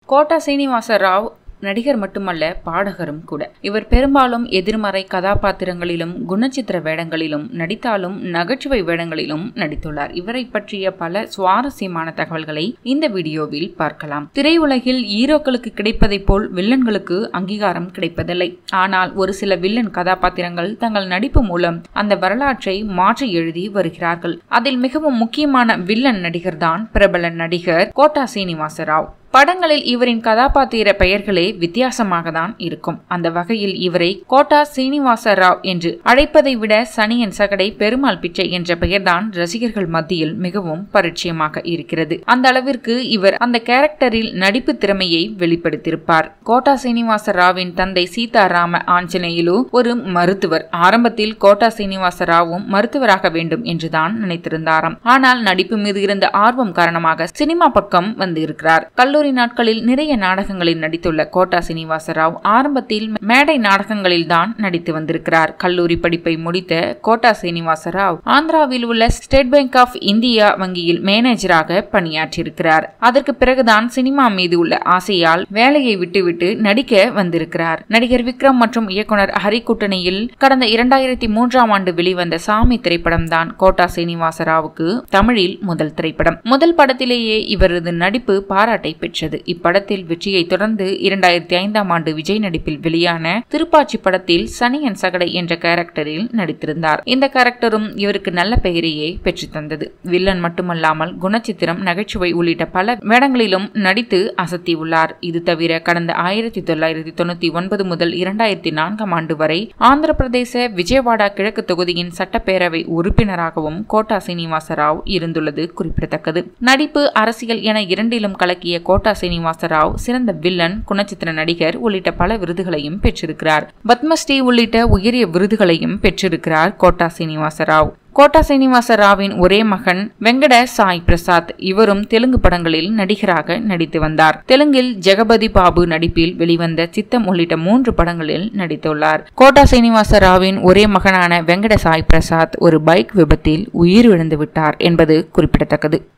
quota Srinivasa Rao நடிகர் மட்டுமல்ல பாடகரும் கூட இவர் பெரும்பாலும் எதிர்மறை கதாபாத்திரங்களிலும் குணச்சித்திர வேடங்களிலும் நடித்தாலும் நகைச்சுவை வேடங்களிலும் நடித்துள்ளார் இவரை பற்றிய பல சுவாரஸ்யமான தகவல்களை இந்த வீடியோவில் பார்க்கலாம் திரையுலகில் ஹீரோக்களுக்கு கிடைப்பதைப் போல் வில்லன்களுக்கு அங்கீகாரம் கிடைப்பதில்லை ஆனால் ஒரு சில வில்லன் கதாபாத்திரங்கள் தங்கள் நடிப்பு மூலம் அந்த வரலாற்றை மாற்றி எழுதி வருகிறார்கள் அதில் மிகவும் முக்கியமான வில்லன் நடிகர் தான் பிரபல நடிகர் கோட்டா சீனிவாச ராவ் படங்களில் இவரின் கதாபாத்திர பெயர்களே வித்தியாசமாக தான் இருக்கும் அந்த வகையில் இவரை கோட்டா சீனிவாச ராவ் என்று அழைப்பதை விட சனியன் சகடை பெருமாள் பிச்சை என்ற பெயர்தான் ரசிகர்கள் மத்தியில் மிகவும் பரிச்சயமாக இருக்கிறது அந்த அளவிற்கு இவர் அந்த கேரக்டரில் நடிப்பு திறமையை வெளிப்படுத்தியிருப்பார் கோட்டா சீனிவாச ராவின் தந்தை சீதாராம ஆஞ்சநேயிலு ஒரு மருத்துவர் ஆரம்பத்தில் கோட்டா சீனிவாச ராவும் மருத்துவராக வேண்டும் என்றுதான் நினைத்திருந்தாராம் ஆனால் நடிப்பு மீது இருந்த ஆர்வம் காரணமாக சினிமா பக்கம் வந்து இருக்கிறார் கல்லூரி நாட்களில் நிறைய நாடகங்களில் நடித்துள்ள கோட்டா சீனிவாச ராவ் ஆரம்பத்தில் மேடை நாடகங்களில் தான் நடித்து வந்திருக்கிறார் கல்லூரி படிப்பை முடித்த கோட்டா சீனிவாச ராவ் ஆந்திராவில் உள்ள ஸ்டேட் பேங்க் ஆஃப் இந்தியா வங்கியில் மேனேஜராக பணியாற்றியிருக்கிறார் அதற்கு பிறகுதான் சினிமா மீது உள்ள ஆசையால் வேலையை விட்டுவிட்டு நடிக்க வந்திருக்கிறார் நடிகர் விக்ரம் மற்றும் இயக்குனர் ஹரி கூட்டணியில் கடந்த இரண்டாயிரத்தி மூன்றாம் ஆண்டு வெளிவந்த சாமி திரைப்படம் தான் கோட்டா சீனிவாச ராவுக்கு தமிழில் முதல் திரைப்படம் முதல் படத்திலேயே இவரது நடிப்பு பாராட்டை பெற்றது இப்படத்தில் வெற்றியை தொடர்ந்து இரண்டாயிரத்தி ஐந்தாம் ஆண்டு விஜய் நடிப்பில் வெளியான திருப்பாச்சி படத்தில் சனியன் சகடை என்ற கேரக்டரில் நடித்திருந்தார் இந்த கேரக்டரும் இவருக்கு நல்ல பெயரையே பெற்று தந்தது வில்லன் மட்டுமல்லாமல் குணச்சித்திரம் நகைச்சுவை உள்ளிட்ட பல வேடங்களிலும் நடித்து அசத்தியுள்ளார் இது தவிர கடந்த ஆயிரத்தி தொள்ளாயிரத்தி தொண்ணூத்தி ஒன்பது முதல் இரண்டாயிரத்தி நான்காம் ஆண்டு வரை ஆந்திர பிரதேச விஜயவாடா கிழக்கு தொகுதியின் சட்டப்பேரவை உறுப்பினராகவும் கோட்டா சீனிவாச ராவ் இருந்துள்ளது குறிப்பிடத்தக்கது நடிப்பு அரசியல் என இரண்டிலும் கலக்கிய கோட்டா சீனிவாச ராவ் சிறந்த வில்லன் குணச்சித்திர நடிகர் உள்ளிட்ட பல விருதுகளையும் பெற்றிருக்கிறார் பத்மஸ்ரீ உள்ளிட்ட உயரிய விருதுகளையும் பெற்றிருக்கிறார் கோட்டா சீனிவாச ராவ் கோட்டா சீனிவாச ராவின் ஒரே மகன் வெங்கட சாய் பிரசாத் இவரும் தெலுங்கு படங்களில் நடிகராக நடித்து வந்தார் தெலுங்கில் ஜெகபதி பாபு நடிப்பில் வெளிவந்த சித்தம் உள்ளிட்ட மூன்று படங்களில் நடித்துள்ளார் கோட்டா சீனிவாச ராவின் ஒரே மகனான வெங்கட சாய் பிரசாத் ஒரு பைக் விபத்தில் உயிரிழந்து விட்டார் என்பது குறிப்பிடத்தக்கது